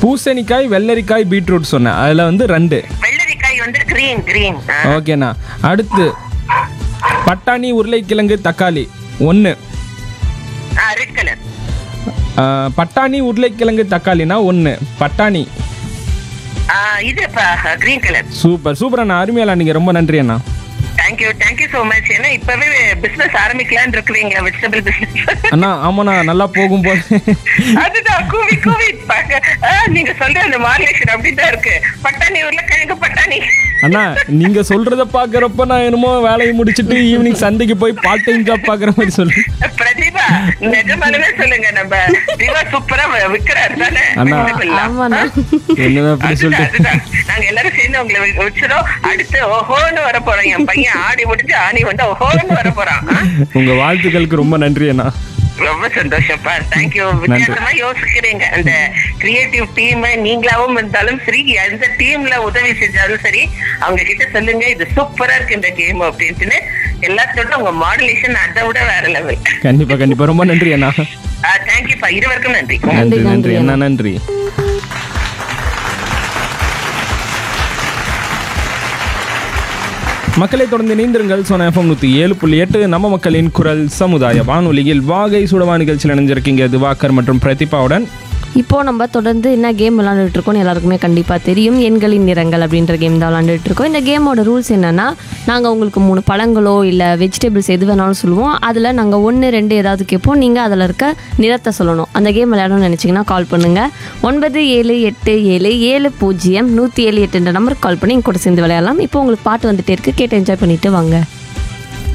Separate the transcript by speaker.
Speaker 1: பூசணிக்காய் வெள்ளரிக்காய் பீட்ரூட் சொன்னேன் அதில் வந்து ரெண்டு
Speaker 2: வெள்ளரிக்காய் வந்து கிரீன் கிரீன்
Speaker 1: ஓகேண்ணா அடுத்து பட்டாணி உருளைக்கிழங்கு தக்காளி ஒன்று
Speaker 2: ரெட் கலர்
Speaker 1: பட்டாணி உருளைக்கிழங்கு தக்காளினா ஒன்று பட்டாணி
Speaker 2: இது கிரீன் கலர்
Speaker 1: சூப்பர் சூப்பர் அண்ணா அருமையாளா நீங்கள் ரொம்ப நன்றி அண்ணா
Speaker 2: தேங்க்யூ தேங்க்யூ சோ மச் ஏன்னா இப்பவே பிசினஸ் ஆரம்பிக்கலாம்னு இருக்கிறீங்க வெஜிடபிள் பிசினஸ்
Speaker 1: அண்ணா ஆமாண்ணா நல்லா போகும் போது
Speaker 2: அதுதான் கூவி கூவி பாக்க- ஆ, நீங்க சொல்ற அந்த மாடுலேஷன் அப்படிதான் இருக்கு பட்டாணி உருளைக்கிழங்கு பட்டாணி
Speaker 1: அண்ணா நீங்க சொல்றத பாக்குறப்ப நான் என்னமோ வேலையை முடிச்சிட்டு ஈவினிங் சந்தைக்கு போய் பார்ட் டைம் ஜாப் பாக்குற மாதிரி சொல்லு
Speaker 2: பிரதிபா நிஜமானவே சொல்லுங்க நம்ம திவா சூப்பரா விக்கிறாரு தானே
Speaker 1: அண்ணா.
Speaker 2: vegetable எல்லாம்.
Speaker 3: ஆமாண்ணா.
Speaker 1: என்னதான் அப்படி
Speaker 2: அதுதான்,
Speaker 1: சொல்லிட்டு
Speaker 2: அதுதான். நாங்க எல்லாரும் சேர்ந்து உங்களை வ- வச்சிரோம் அடுத்து ஓஹோன்னு வர போறோம் என் பையன் ஆடி முடிஞ்சு ஆணி வந்து ஓஹோன்னு வர போறான் ஆ?
Speaker 1: உங்க வாழ்த்துக்களுக்கு ரொம்ப நன்றி அண்ணா
Speaker 2: ரொம்ப சந்தோஷப்பா தேங்க்யூ வித்தியாசமா யோசிக்கிறீங்க அந்த கிரியேட்டிவ் டீம் நீங்களாவும் இருந்தாலும் சரி எந்த டீம்ல உதவி செஞ்சாலும் சரி அவங்க கிட்ட சொல்லுங்க இது சூப்பரா இருக்கு இந்த கேம் அப்படின்ட்டுன்னு எல்லாத்தோட உங்க மாடுலேஷன் அதை விட வேற லெவல்
Speaker 1: கண்டிப்பா கண்டிப்பா ரொம்ப நன்றி அண்ணா
Speaker 2: தேங்க்யூப்பா இருவருக்கும் நன்றி
Speaker 1: நன்றி
Speaker 3: நன்றி
Speaker 1: நன்றி அண்ணா நன்றி மக்களை தொடர்ந்து இணைந்திருங்கள் சோனா எஃப்எம் நூற்றி ஏழு புள்ளி எட்டு நம்ம மக்களின் குரல் சமுதாய வானொலியில் வாகை சுடவா நிகழ்ச்சியில் இணைஞ்சிருக்கீங்க திவாகர் மற்றும் பிரதிபாவுடன்
Speaker 3: இப்போ நம்ம தொடர்ந்து என்ன கேம் விளாண்டுட்டு இருக்கோம்னு எல்லாருக்குமே கண்டிப்பாக தெரியும் எண்களின் நிறங்கள் அப்படின்ற கேம் தான் விளாண்டுட்டு இருக்கோம் இந்த கேமோட ரூல்ஸ் என்னன்னா நாங்கள் உங்களுக்கு மூணு பழங்களோ இல்லை வெஜிடபிள்ஸ் எது வேணாலும் சொல்லுவோம் அதில் நாங்கள் ஒன்று ரெண்டு ஏதாவது கேட்போம் நீங்கள் அதில் இருக்க நிறத்தை சொல்லணும் அந்த கேம் விளையாடணும்னு நினச்சிங்கன்னா கால் பண்ணுங்கள் ஒன்பது ஏழு எட்டு ஏழு ஏழு பூஜ்ஜியம் நூற்றி ஏழு எட்டுன்ற நம்பருக்கு கால் பண்ணி எங்க கூட சேர்ந்து விளையாடலாம் இப்போ உங்களுக்கு பாட்டு வந்துட்டே இருக்கு கேட்டு என்ஜாய் பண்ணிட்டு வாங்க